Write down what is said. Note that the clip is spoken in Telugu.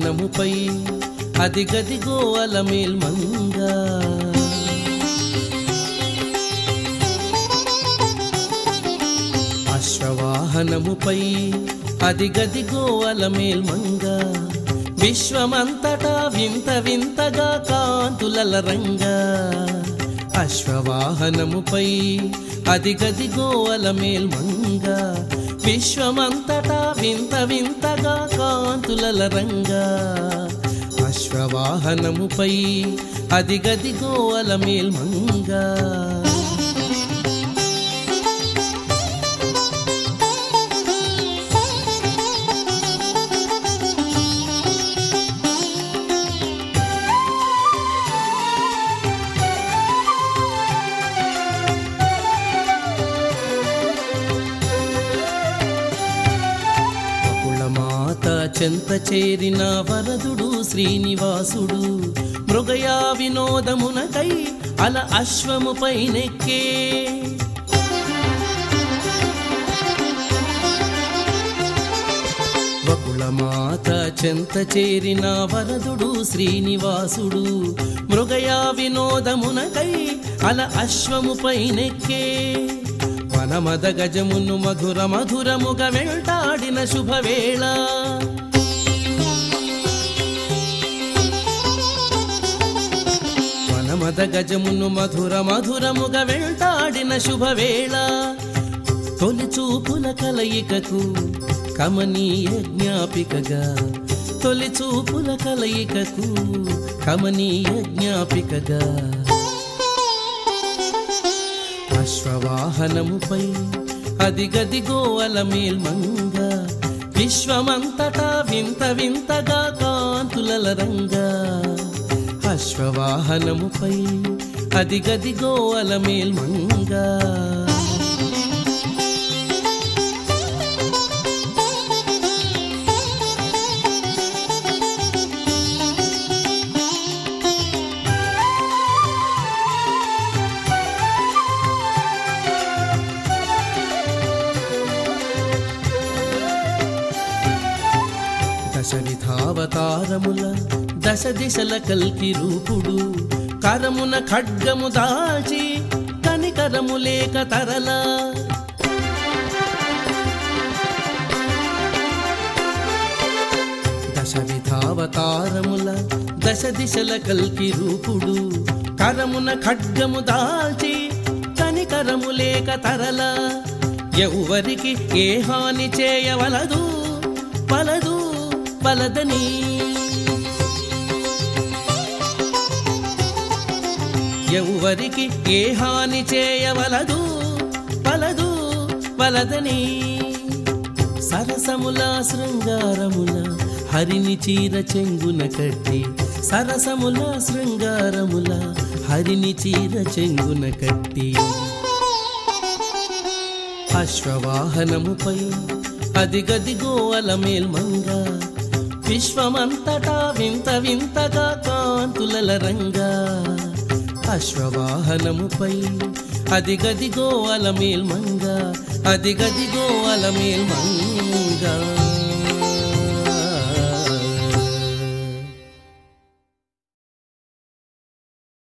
అశ్వవాహనముపై అది గదిగో అలమేల్మంగా అశ్వవాహనముపై అది గదిగో అలమేల్మంగా విశ్వమంతటా వింత వింతగా కాంతులల రంగా అశ్వవాహనముపై అది గదిగో అలమేల్మంగా విశ్వమంతటా వింత వింతగా కాంతులల రంగా అశ్వవాహనముపై అది గదిగో అలమేల్మంగా కులమాత చెంత చేరిన వరదుడు శ్రీనివాసుడు మృగయా వినోదమునకై అల అశ్వముపై నెక్కే వకుళమాత చెంత చేరిన వరదుడు శ్రీనివాసుడు మృగయా వినోదమునకై అల అశ్వముపై నెక్కే వనమద గజమును మధుర మధురముగ వెంటాడిన శుభవేళ వనమద గజమును మధుర మధురముగ వెంటాడిన శుభవేళ తొలి చూపుల కలయికకు కమనీయ జ్ఞాపికగా తొలి చూపుల కలయికకు కమనీయ జ్ఞాపికగా అశ్వవాహనముపై అది గదిగో అలమేల్మంగా విశ్వమంతటా వింత వింతగా కాంతులల రంగా అశ్వవాహనముపై అది గదిగో అలమేల్మంగా దశ విధావతారముల దశ దిశల కల్కి రూపుడు కరమున ఖడ్గము దాల్చి కనికరము లేక తరలా దశ విధావతారముల దశ దిశల కల్కి రూపుడు కరమున ఖడ్గము దాల్చి కనికరము లేక తరలా ఎవ్వరికి ఏ హాని చేయవలదు పలదు పలదని ఎవ్వరికి ఏ హాని చేయవలదు పలదు పలదని సరసముల శృంగారముల హరిని చీర చెంగున కట్టి సరసముల శృంగారముల హరిని చీర చెంగున కట్టి అశ్వవాహనముపై అది గదిగో అలమేల్మంగా విశ్వమంతటా వింత వింతగా కాంతులల రంగా అశ్వవాహనముపై అది గదిగో అలమేల్మంగా అది గదిగో అలమేల్మంగా